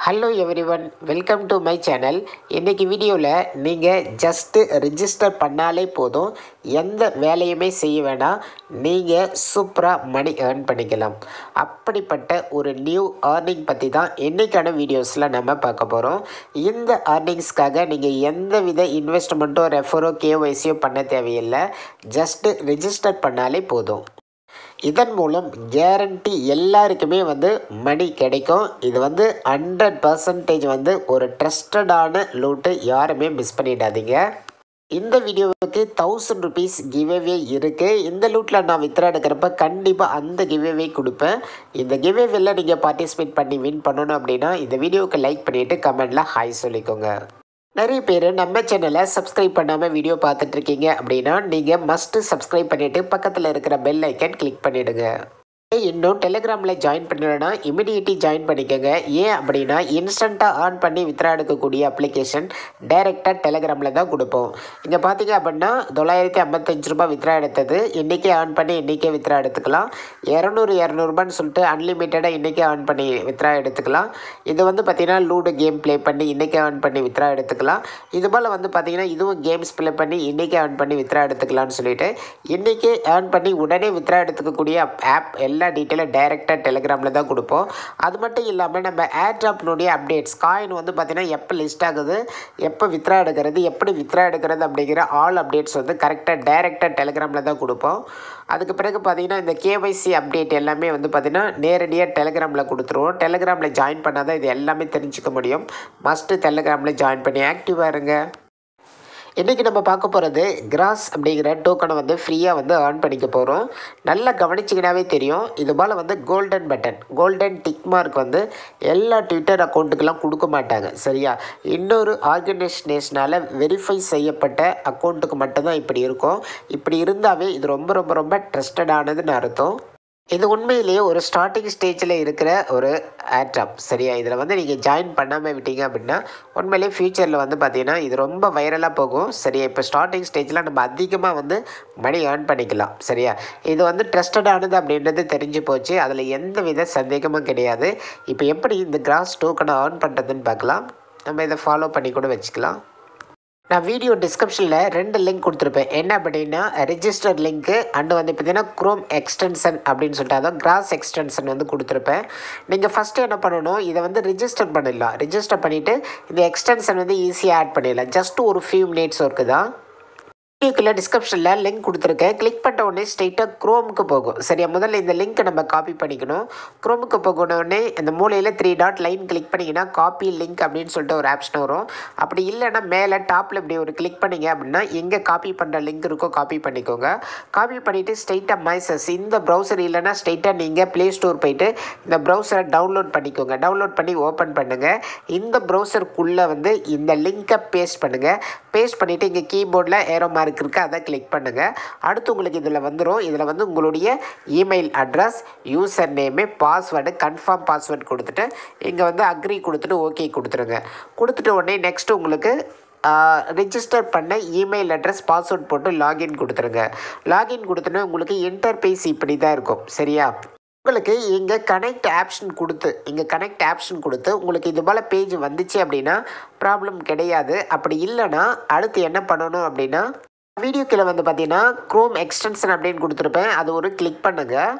hello everyone welcome to my channel இன்றைக்கி வீடியோவில் நீங்கள் ஜஸ்ட்டு ரிஜிஸ்டர் பண்ணாலே போதும் எந்த வேலையுமே செய்ய வேணாம் நீங்கள் சூப்பராக மணி ஏர்ன் பண்ணிக்கலாம் அப்படிப்பட்ட ஒரு நியூ ஏர்னிங் பற்றி தான் இன்றைக்கான வீடியோஸில் நம்ம பார்க்க போகிறோம் இந்த ஏர்னிங்ஸ்க்காக நீங்கள் எந்த வித இன்வெஸ்ட்மெண்ட்டோ ரெஃபரோ கேஒய்சியோ பண்ண தேவையில்லை ஜஸ்ட்டு ரிஜிஸ்டர் பண்ணாலே போதும் இதன் மூலம் கேரண்டி எல்லாருக்குமே வந்து மணி கிடைக்கும் இது வந்து ஹண்ட்ரட் பர்சன்டேஜ் வந்து ஒரு ட்ரஸ்டடான லூட்டு யாருமே மிஸ் பண்ணிடாதீங்க இந்த வீடியோவுக்கு தௌசண்ட் ருபீஸ் கிவ்அவே இருக்குது இந்த லூட்டில் நான் வித்ரா எடுக்கிறப்ப கண்டிப்பாக அந்த கிவ்அவே கொடுப்பேன் இந்த கிவ்அவேல நீங்கள் பார்ட்டிசிபேட் பண்ணி வின் பண்ணணும் அப்படின்னா இந்த வீடியோவுக்கு லைக் பண்ணிவிட்டு கமெண்டில் ஹாய் சொல்லிக்கோங்க நிறைய பேர் நம்ம சேனலை சப்ஸ்கிரைப் பண்ணாமல் வீடியோ பார்த்துட்ருக்கீங்க அப்படின்னா நீங்கள் மஸ்ட்டு சப்ஸ்கிரைப் பண்ணிவிட்டு பக்கத்தில் இருக்கிற பெல் ஐக்கன் கிளிக் பண்ணிவிடுங்க இன்னும் டெலிகிராமில் ஜாயின் பண்ணலன்னா இமிடியேட்லி ஜாயின் பண்ணிக்கோங்க ஏன் அப்படின்னா இன்ஸ்டண்ட்டாக ஆன் பண்ணி வித்ரா எடுக்கக்கூடிய அப்ளிகேஷன் டைரெக்டாக டெலிகிராமில் தான் கொடுப்போம் இங்கே பார்த்தீங்க அப்படின்னா தொள்ளாயிரத்தி ஐம்பத்தஞ்சு ரூபாய் வித்ரா எடுத்தது இன்றைக்கே ஆன் பண்ணி இன்றைக்கே வித்ரா எடுத்துக்கலாம் இரநூறு இரநூறுபான்னு சொல்லிட்டு அன்லிமிட்டடாக இன்றைக்கே ஆன் பண்ணி வித்ரா எடுத்துக்கலாம் இது வந்து பார்த்திங்கன்னா லூடு கேம் ப்ளே பண்ணி இன்றைக்கே ஆன் பண்ணி வித்ரா எடுத்துக்கலாம் இது போல் வந்து பார்த்திங்கன்னா இதுவும் கேம்ஸ் ப்ளே பண்ணி இன்றைக்கே ஆன் பண்ணி வித்ரா எடுத்துக்கலாம்னு சொல்லிட்டு இன்றைக்கே ஆன் பண்ணி உடனே வித்ரா எடுத்துக்கக்கூடிய ஆப் எல்லா டீட்டெயிலும் டைரெக்டாக டெலிகிராமில் தான் கொடுப்போம் அது மட்டும் இல்லாமல் நம்ம ஏர்ட்ராப்னுடைய அப்டேட்ஸ் காயின் வந்து பார்த்திங்கன்னா எப்போ லிஸ்ட் ஆகுது எப்போ வித்ரா எடுக்கிறது எப்படி வித்ரா எடுக்கிறது அப்படிங்கிற ஆல் அப்டேட்ஸ் வந்து கரெக்டாக டைரெக்டாக டெலிகிராமில் தான் கொடுப்போம் அதுக்கு பிறகு பார்த்திங்கன்னா இந்த கேஒய்சி அப்டேட் எல்லாமே வந்து பார்த்திங்கன்னா நேரடியாக டெலிகிராமில் கொடுத்துருவோம் டெலிகிராமில் ஜாயின் பண்ணால் தான் இது எல்லாமே தெரிஞ்சுக்க முடியும் மஸ்ட்டு டெலிகிராமில் ஜாயின் பண்ணி ஆக்டிவாக இருங்க இன்றைக்கி நம்ம பார்க்க போகிறது கிராஸ் அப்படிங்கிற டோக்கனை வந்து ஃப்ரீயாக வந்து ஏர்ன் பண்ணிக்க போகிறோம் நல்லா கவனிச்சிங்கனாவே தெரியும் இது போல் வந்து golden button golden tick mark வந்து எல்லா ட்விட்டர் அக்கௌண்ட்டுக்கெல்லாம் கொடுக்க மாட்டாங்க சரியா இன்னொரு ஆர்கனைசேஷனால் வெரிஃபை செய்யப்பட்ட அக்கௌண்ட்டுக்கு மட்டும்தான் இப்படி இருக்கும் இப்படி இருந்தாவே இது ரொம்ப ரொம்ப ரொம்ப ட்ரஸ்டடானதுன்னு அர்த்தம் இது உண்மையிலேயே ஒரு ஸ்டார்டிங் ஸ்டேஜில் இருக்கிற ஒரு ஆட்ராப் சரியா இதில் வந்து நீங்கள் ஜாயின் பண்ணாமல் விட்டீங்க அப்படின்னா உண்மையிலேயே ஃப்யூச்சரில் வந்து பார்த்தீங்கன்னா இது ரொம்ப வைரலாக போகும் சரியா இப்போ ஸ்டார்டிங் ஸ்டேஜில் நம்ம அதிகமாக வந்து மணி ஏர்ன் பண்ணிக்கலாம் சரியா இது வந்து ட்ரஸ்டடானது அப்படின்றது தெரிஞ்சு போச்சு அதில் எந்த வித சந்தேகமும் கிடையாது இப்போ எப்படி இந்த கிராஸ் டோக்கனை ஏர்ன் பண்ணுறதுன்னு பார்க்கலாம் நம்ம இதை ஃபாலோ பண்ணி கூட வச்சுக்கலாம் நான் வீடியோ டிஸ்கிரிப்ஷனில் ரெண்டு லிங்க் கொடுத்துருப்பேன் என்ன அப்படின்னா ரெஜிஸ்டர் லிங்க்கு அண்டு வந்து பார்த்தீங்கன்னா க்ரோம் எக்ஸ்டென்ஷன் அப்படின்னு சொல்லிட்டு அதான் கிராஸ் எக்ஸ்டென்ஷன் வந்து கொடுத்துருப்பேன் நீங்கள் ஃபஸ்ட்டு என்ன பண்ணணும் இதை வந்து ரிஜிஸ்டர் பண்ணிடலாம் ரிஜிஸ்டர் பண்ணிவிட்டு இந்த எக்ஸ்டென்ஷன் வந்து ஈஸியாக ஆட் பண்ணிடலாம் ஜஸ்ட் ஒரு ஃபியூ மினிட்ஸ் ஒர்க்கு தான் வீடியோக்குள்ள டிஸ்கிரிப்ஷனில் லிங்க் கொடுத்துருக்கேன் கிளிக் பண்ண உடனே ஸ்ட்ரெயிட்டாக க்ரோமுக்கு போகும் சரியா முதல்ல இந்த லிங்க்கை நம்ம காப்பி பண்ணிக்கணும் க்ரோமுக்கு போகணும் உடனே இந்த மூலையில் த்ரீ டாட் லைன் கிளிக் பண்ணிங்கன்னா காப்பி லிங்க் அப்படின்னு சொல்லிட்டு ஒரு ஆப்ஷன் வரும் அப்படி இல்லைன்னா மேலே டாப்பில் இப்படி ஒரு கிளிக் பண்ணிங்க அப்படின்னா எங்கே காப்பி பண்ணுற லிங்க் இருக்கோ காப்பி பண்ணிக்கோங்க காப்பி பண்ணிவிட்டு ஸ்ட்ரெயிட்டாக மைசஸ் இந்த ப்ரௌசர் இல்லைன்னா ஸ்ட்ரெயிட்டாக நீங்கள் ப்ளே ஸ்டோர் போயிட்டு இந்த ப்ரௌசரை டவுன்லோட் பண்ணிக்கோங்க டவுன்லோட் பண்ணி ஓப்பன் பண்ணுங்கள் இந்த ப்ரௌசருக்குள்ளே வந்து இந்த லிங்க்கை பேஸ்ட் பண்ணுங்கள் பேஸ்ட் பண்ணிவிட்டு இங்கே கீபோர்டில் ஏரோ மார்க் இருக்குது அதை கிளிக் பண்ணுங்கள் அடுத்து உங்களுக்கு இதில் வந்துடும் இதில் வந்து உங்களுடைய email address user name password confirm password கொடுத்துட்டு இங்கே வந்து அக்ரி கொடுத்துட்டு ஓகே கொடுத்துருங்க கொடுத்துட்டு உடனே நெக்ஸ்ட்டு உங்களுக்கு ரிஜிஸ்டர் பண்ண இமெயில் அட்ரஸ் பாஸ்வேர்ட் போட்டு லாகின் கொடுத்துருங்க லாகின் கொடுத்தோன்னே உங்களுக்கு இன்டர்பேஸ் இப்படி தான் இருக்கும் சரியா உங்களுக்கு இங்கே கனெக்ட் ஆப்ஷன் கொடுத்து இங்கே கனெக்ட் ஆப்ஷன் கொடுத்து உங்களுக்கு இது போல் பேஜ் வந்துச்சு அப்படின்னா ப்ராப்ளம் கிடையாது அப்படி இல்லைன்னா அடுத்து என்ன பண்ணணும் அப்படின்னா வீடியோ கீழே வந்து பார்த்தீங்கன்னா க்ரோம் எக்ஸ்டென்ஷன் அப்படின்னு கொடுத்துருப்பேன் அது ஒரு கிளிக் பண்ணுங்கள்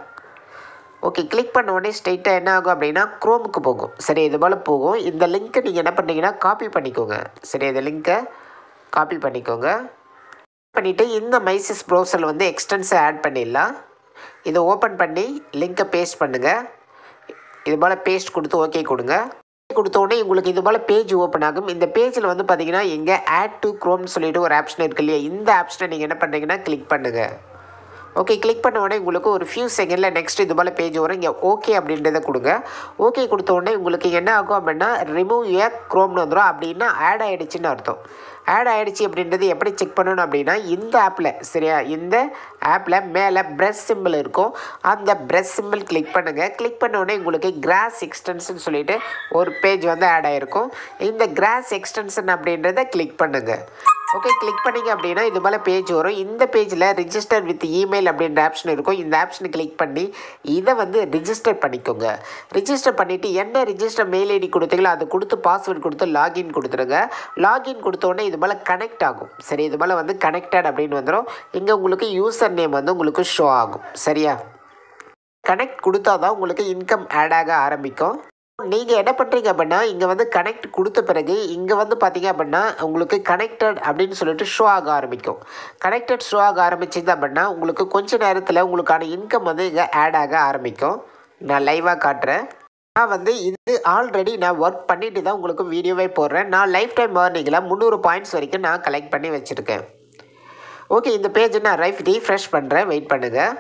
ஓகே கிளிக் பண்ண உடனே ஸ்ட்ரெயிட்டாக என்ன ஆகும் அப்படின்னா க்ரோமுக்கு போகும் சரி இது போல் போகும் இந்த லிங்க்கை நீங்கள் என்ன பண்ணீங்கன்னா காப்பி பண்ணிக்கோங்க சரி இந்த லிங்க்கை காப்பி பண்ணிக்கோங்க பண்ணிவிட்டு இந்த மைசிஸ் ப்ரௌசரில் வந்து எக்ஸ்டென்ஸை ஆட் பண்ணிடலாம் இதை ஓப்பன் பண்ணி லிங்க்கை பேஸ்ட் பண்ணுங்கள் இது போல் பேஸ்ட் கொடுத்து ஓகே கொடுங்க கொடுத்த உடனே உங்களுக்கு இது போல் பேஜ் ஓப்பன் ஆகும் இந்த பேஜில் வந்து பார்த்தீங்கன்னா இங்கே ஆட் டு க்ரோம்னு சொல்லிட்டு ஒரு ஆப்ஷன் இருக்கு இல்லையா இந்த ஆப்ஷனை நீங்கள் என்ன பண்ணுறீங்கன்னா கிளிக் பண்ணுங்கள் ஓகே கிளிக் பண்ண உடனே உங்களுக்கு ஒரு ஃபியூ செகண்டில் நெக்ஸ்ட் இது போல் பேஜ் வரும் இங்கே ஓகே அப்படின்றத கொடுங்க ஓகே கொடுத்த உடனே உங்களுக்கு என்ன ஆகும் அப்படின்னா ரிமூவ் ஏ க்ரோம்னு வந்துடும் அப்படின்னா ஆட் ஆகிடுச்சின்னு அர்த்தம் ஆட் ஆகிடுச்சு அப்படின்றது எப்படி செக் பண்ணணும் அப்படின்னா இந்த ஆப்பில் சரியா இந்த ஆப்பில் மேலே ப்ரெஸ் சிம்பிள் இருக்கும் அந்த ப்ரெஸ் சிம்பிள் கிளிக் பண்ணுங்கள் கிளிக் பண்ண உடனே உங்களுக்கு கிராஸ் எக்ஸ்டென்ஷன் சொல்லிட்டு ஒரு பேஜ் வந்து ஆட் ஆகிருக்கும் இந்த கிராஸ் எக்ஸ்டென்ஷன் அப்படின்றத கிளிக் பண்ணுங்கள் ஓகே கிளிக் பண்ணிங்க அப்படின்னா இது போல் பேஜ் வரும் இந்த பேஜில் ரிஜிஸ்டர் வித் இமெயில் அப்படின்ற ஆப்ஷன் இருக்கும் இந்த ஆப்ஷனை கிளிக் பண்ணி இதை வந்து ரிஜிஸ்டர் பண்ணிக்கோங்க ரிஜிஸ்டர் பண்ணிவிட்டு என்ன ரிஜிஸ்டர் மெயில் ஐடி கொடுத்தீங்களோ அதை கொடுத்து பாஸ்வேர்டு கொடுத்து லாகின் கொடுத்துருங்க லாகின் கொடுத்தோடனே இது போல் கனெக்ட் ஆகும் சரி இது போல் வந்து கனெக்டட் அப்படின்னு வந்துடும் இங்கே உங்களுக்கு யூசர் நேம் வந்து உங்களுக்கு ஷோ ஆகும் சரியா கனெக்ட் கொடுத்தா தான் உங்களுக்கு இன்கம் ஆட் ஆக ஆரம்பிக்கும் நீங்கள் என்ன பண்ணுறீங்க அப்படின்னா இங்கே வந்து கனெக்ட் கொடுத்த பிறகு இங்கே வந்து பார்த்தீங்க அப்படின்னா உங்களுக்கு கனெக்டட் அப்படின்னு சொல்லிட்டு ஷோ ஆக ஆரம்பிக்கும் கனெக்டட் ஷோ ஆக ஆரம்பிச்சது அப்படின்னா உங்களுக்கு கொஞ்ச நேரத்தில் உங்களுக்கான இன்கம் வந்து இங்கே ஆட் ஆக ஆரம்பிக்கும் நான் லைவாக காட்டுறேன் நான் வந்து இது ஆல்ரெடி நான் ஒர்க் பண்ணிட்டு தான் உங்களுக்கு வீடியோவே போடுறேன் நான் லைஃப் டைம் ஏர்னிங்கில் முந்நூறு பாயிண்ட்ஸ் வரைக்கும் நான் கலெக்ட் பண்ணி வச்சுருக்கேன் ஓகே இந்த பேஜ் நான் ரைஃப் ரீஃப்ரெஷ் பண்ணுறேன் வெயிட் பண்ணுங்கள்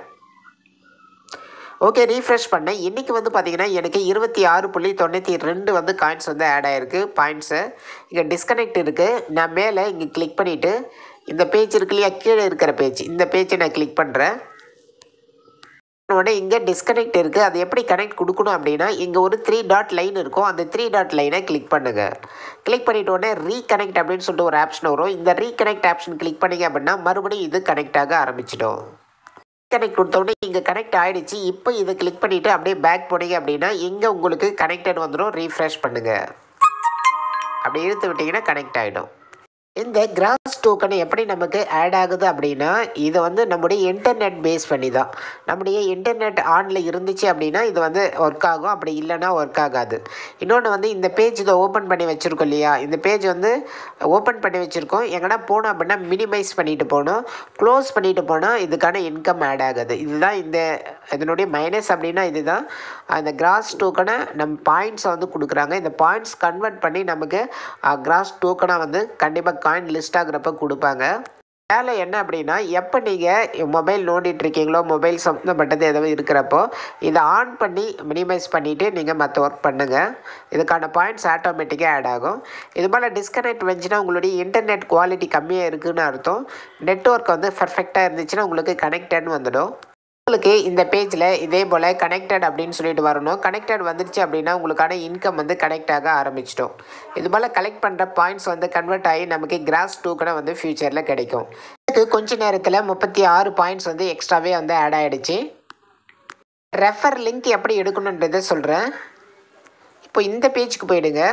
ஓகே ரீஃப்ரெஷ் பண்ணேன் இன்றைக்கி வந்து பார்த்தீங்கன்னா எனக்கு இருபத்தி ஆறு புள்ளி தொண்ணூற்றி ரெண்டு வந்து காயின்ஸ் வந்து ஆட் ஆகிருக்கு பாயிண்ட்ஸு இங்கே டிஸ்கனெக்ட் இருக்குது நான் மேலே இங்கே கிளிக் பண்ணிவிட்டு இந்த பேஜ் இருக்கு இல்லையா கீழே இருக்கிற பேஜ் இந்த பேஜை நான் கிளிக் பண்ணுறேன் உடனே இங்கே டிஸ்கனெக்ட் இருக்குது அது எப்படி கனெக்ட் கொடுக்கணும் அப்படின்னா இங்கே ஒரு த்ரீ டாட் லைன் இருக்கும் அந்த த்ரீ டாட் லைனை கிளிக் பண்ணுங்கள் கிளிக் பண்ணிட்ட உடனே ரீகனெக்ட் அப்படின்னு சொல்லிட்டு ஒரு ஆப்ஷன் வரும் இந்த ரீகனெக்ட் ஆப்ஷன் கிளிக் பண்ணிங்க அப்படின்னா மறுபடியும் இது கனெக்ட் ஆக ஆரம்பிச்சிடும் கனெக்ட் கொடுத்தோடனே இங்கே கனெக்ட் ஆகிடுச்சு இப்போ இதை கிளிக் பண்ணிவிட்டு அப்படியே பேக் போனீங்க அப்படின்னா இங்கே உங்களுக்கு கனெக்டட் வந்துடும் ரீஃப்ரெஷ் பண்ணுங்கள் அப்படி இழுத்து விட்டிங்கன்னா கனெக்ட் ஆகிடும் இந்த கிராஸ் டோக்கன் எப்படி நமக்கு ஆட் ஆகுது அப்படின்னா இது வந்து நம்முடைய இன்டர்நெட் பேஸ் பண்ணி தான் நம்முடைய இன்டர்நெட் ஆனில் இருந்துச்சு அப்படின்னா இது வந்து ஒர்க் ஆகும் அப்படி இல்லைன்னா ஒர்க் ஆகாது இன்னொன்று வந்து இந்த பேஜ் இதை ஓப்பன் பண்ணி வச்சுருக்கோம் இல்லையா இந்த பேஜ் வந்து ஓப்பன் பண்ணி வச்சுருக்கோம் எங்கன்னா போனோம் அப்படின்னா மினிமைஸ் பண்ணிட்டு போகணும் க்ளோஸ் பண்ணிட்டு போனால் இதுக்கான இன்கம் ஆட் ஆகுது இதுதான் இந்த இதனுடைய மைனஸ் அப்படின்னா இதுதான் அந்த கிராஸ் டோக்கனை நம்ம பாயிண்ட்ஸை வந்து கொடுக்குறாங்க இந்த பாயிண்ட்ஸ் கன்வெர்ட் பண்ணி நமக்கு கிராஸ் டோக்கனாக வந்து கண்டிப்பாக காயின் லிஸ்ட் ஆகுறப்ப கொடுப்பாங்க வேலை என்ன அப்படின்னா எப்போ நீங்கள் மொபைல் நோண்டிட்டு இருக்கீங்களோ மொபைல் சம்மந்தப்பட்டது எதாவது இருக்கிறப்போ இதை ஆன் பண்ணி மினிமைஸ் பண்ணிவிட்டு நீங்கள் மற்ற ஒர்க் பண்ணுங்கள் இதுக்கான பாயிண்ட்ஸ் ஆட்டோமேட்டிக்காக ஆட் ஆகும் இது போல் டிஸ்கனெக்ட் வந்துச்சுன்னா உங்களுடைய இன்டர்நெட் குவாலிட்டி கம்மியாக இருக்குதுன்னு அர்த்தம் நெட்ஒர்க் வந்து பர்ஃபெக்டாக இருந்துச்சுன்னா உங்களுக்கு கனெக்டட்னு வந்துடும் உங்களுக்கு இந்த பேஜில் இதே போல் கனெக்டட் அப்படின்னு சொல்லிட்டு வரணும் கனெக்டட் வந்துடுச்சு அப்படின்னா உங்களுக்கான இன்கம் வந்து கனெக்ட் ஆக ஆரம்பிச்சிட்டோம் இது போல் கலெக்ட் பண்ணுற பாயிண்ட்ஸ் வந்து கன்வெர்ட் ஆகி நமக்கு கிராஸ் டூக்கனை வந்து ஃப்யூச்சரில் கிடைக்கும் எனக்கு கொஞ்ச நேரத்தில் முப்பத்தி ஆறு பாயிண்ட்ஸ் வந்து எக்ஸ்ட்ராவே வந்து ஆட் ஆகிடுச்சு ரெஃபர் லிங்க் எப்படி எடுக்கணுன்றதை சொல்கிறேன் இப்போ இந்த பேஜுக்கு போயிடுங்க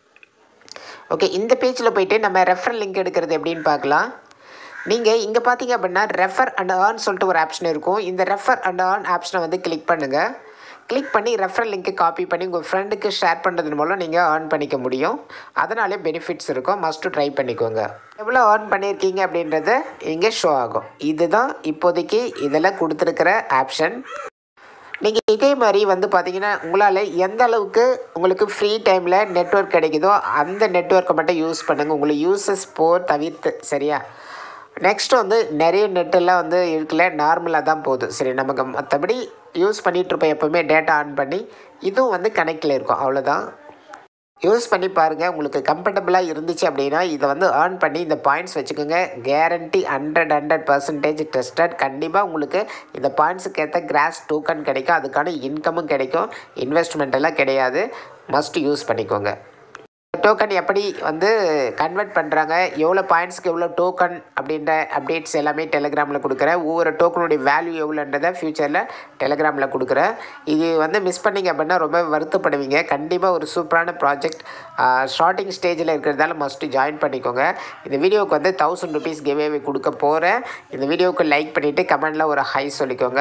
ஓகே இந்த பேஜில் போயிட்டு நம்ம ரெஃபர் லிங்க் எடுக்கிறது எப்படின்னு பார்க்கலாம் நீங்கள் இங்கே பார்த்தீங்க அப்படின்னா ரெஃபர் அண்ட் ஏர்ன் சொல்லிட்டு ஒரு ஆப்ஷன் இருக்கும் இந்த ரெஃபர் அண்ட் ஏர்ன் ஆப்ஷனை வந்து கிளிக் பண்ணுங்கள் கிளிக் பண்ணி ரெஃபரல் லிங்க்கு காப்பி பண்ணி உங்கள் ஃப்ரெண்டுக்கு ஷேர் பண்ணுறது மூலம் நீங்கள் ஏர்ன் பண்ணிக்க முடியும் அதனாலே பெனிஃபிட்ஸ் இருக்கும் மஸ்ட்டு ட்ரை பண்ணிக்கோங்க எவ்வளோ ஏர்ன் பண்ணியிருக்கீங்க அப்படின்றது இங்கே ஷோ ஆகும் இதுதான் இப்போதைக்கு இதில் கொடுத்துருக்கிற ஆப்ஷன் நீங்கள் இதே மாதிரி வந்து பார்த்தீங்கன்னா உங்களால் எந்த அளவுக்கு உங்களுக்கு ஃப்ரீ டைமில் நெட்ஒர்க் கிடைக்குதோ அந்த நெட்ஒர்க்கை மட்டும் யூஸ் பண்ணுங்கள் உங்களுக்கு யூசஸ் போர் தவிர்த்து சரியா நெக்ஸ்ட் வந்து நிறைய நெட்டெல்லாம் வந்து இருக்குல்ல நார்மலாக தான் போகுது சரி நமக்கு மற்றபடி யூஸ் பண்ணிகிட்ருப்போம் எப்போவுமே டேட்டா ஆன் பண்ணி இதுவும் வந்து கனெக்டில் இருக்கும் அவ்வளோதான் யூஸ் பண்ணி பாருங்கள் உங்களுக்கு கம்ஃபர்டபுளாக இருந்துச்சு அப்படின்னா இதை வந்து ஏர்ன் பண்ணி இந்த பாயிண்ட்ஸ் வச்சுக்கோங்க guarantee hundred hundred percentage tested கண்டிப்பாக உங்களுக்கு இந்த பாயிண்ட்ஸுக்கு ஏற்ற கிராஸ் டோக்கன் கிடைக்கும் அதுக்கான இன்கமும் கிடைக்கும் இன்வெஸ்ட்மெண்ட் எல்லாம் கிடையாது மஸ்ட் யூஸ் பண்ணிக்கோங்க டோக்கன் எப்படி வந்து கன்வெர்ட் பண்ணுறாங்க எவ்வளோ பாயிண்ட்ஸ்க்கு எவ்வளோ டோக்கன் அப்படின்ற அப்டேட்ஸ் எல்லாமே டெலிகிராமில் கொடுக்குறேன் ஒவ்வொரு டோக்கனுடைய வேல்யூ எவ்வளோன்றதை ஃப்யூச்சரில் டெலிகிராமில் கொடுக்குறேன் இது வந்து மிஸ் பண்ணிங்க அப்படின்னா ரொம்ப வருத்தப்படுவீங்க கண்டிப்பாக ஒரு சூப்பரான ப்ராஜெக்ட் ஸ்டார்டிங் ஸ்டேஜில் இருக்கிறதால மஸ்ட்டு ஜாயின் பண்ணிக்கோங்க இந்த வீடியோவுக்கு வந்து தௌசண்ட் ருபீஸ் கிவேவே கொடுக்க போகிறேன் இந்த வீடியோவுக்கு லைக் பண்ணிவிட்டு கமெண்டில் ஒரு ஹை சொல்லிக்கோங்க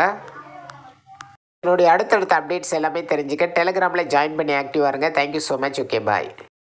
என்னுடைய அடுத்தடுத்த அப்டேட்ஸ் எல்லாமே தெரிஞ்சுக்க டெலிகிராமில் ஜாயின் பண்ணி ஆக்டிவாக இருங்க தேங்க்யூ ஸோ மச் ஓகே பாய்